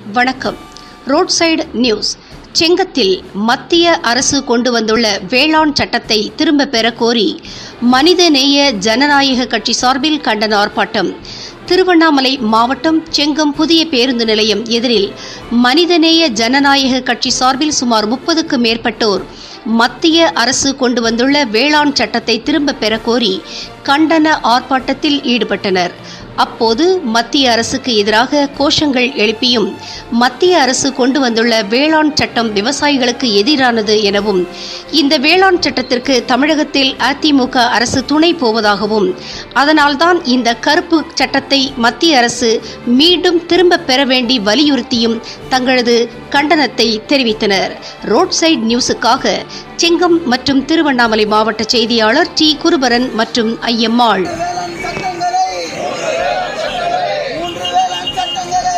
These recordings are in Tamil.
வணக்கம் ரோட் சைடு நியூஸ் செங்கத்தில் மத்திய அரசு கொண்டு வந்துள்ள வேளாண் சட்டத்தை திரும்ப பெற கோரி மனிதநேய ஜனநாயக கட்சி சார்பில் கண்டன ஆர்ப்பாட்டம் திருவண்ணாமலை மாவட்டம் செங்கம் புதிய பேருந்து நிலையம் எதிரில் மனிதநேய ஜனநாயக கட்சி சார்பில் சுமார் முப்பதுக்கு மேற்பட்டோர் மத்திய அரசு கொண்டு வந்துள்ள வேளாண் சட்டத்தை திரும்ப பெற கோரி கண்டன ஆர்ப்பாட்டத்தில் ஈடுபட்டனர் அப்போது மத்திய அரசுக்கு எதிராக கோஷங்கள் எழுப்பியும் மத்திய அரசு கொண்டு வந்துள்ள வேளாண் சட்டம் விவசாயிகளுக்கு எதிரானது எனவும் இந்த வேளாண் சட்டத்திற்கு தமிழகத்தில் அதிமுக அரசு துணை போவதாகவும் அதனால்தான் இந்த கருப்பு சட்டத்தை மத்திய அரசு மீண்டும் திரும்ப பெற வேண்டி வலியுறுத்தியும் தங்களது கண்டனத்தை தெரிவித்தனர் ரோட் சைடு நியூஸுக்காக செங்கம் மற்றும் திருவண்ணாமலை மாவட்ட செய்தியாளர் டி குருபரன் மற்றும் ஐயம்மாள் வேளாண் சட்டங்களை மூன்று வேளாண் சட்டங்களை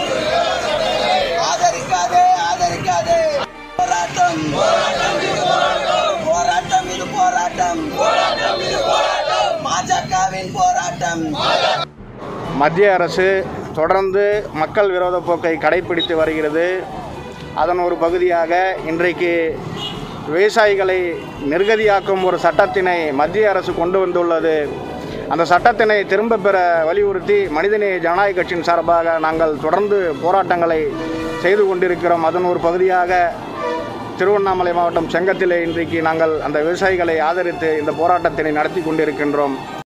ஆதரிக்காதே ஆதரிக்காதே போராட்டம் போராட்டம் இது போராட்டம் பாஜகவின் போராட்டம் மத்திய அரசு தொடர்ந்து மக்கள் விரோத போக்கை கடைபிடித்து வருகிறது அதன் ஒரு பகுதியாக இன்றைக்கு விவசாயிகளை நிர்கதியாக்கும் ஒரு சட்டத்தினை மத்திய அரசு கொண்டு வந்துள்ளது அந்த சட்டத்தினை திரும்ப பெற வலியுறுத்தி மனிதநேய ஜனநாயக கட்சியின் சார்பாக நாங்கள் தொடர்ந்து போராட்டங்களை செய்து கொண்டிருக்கிறோம் அதன் ஒரு பகுதியாக திருவண்ணாமலை மாவட்டம் செங்கத்திலே இன்றைக்கு நாங்கள் அந்த விவசாயிகளை ஆதரித்து இந்த போராட்டத்தினை நடத்தி கொண்டிருக்கின்றோம்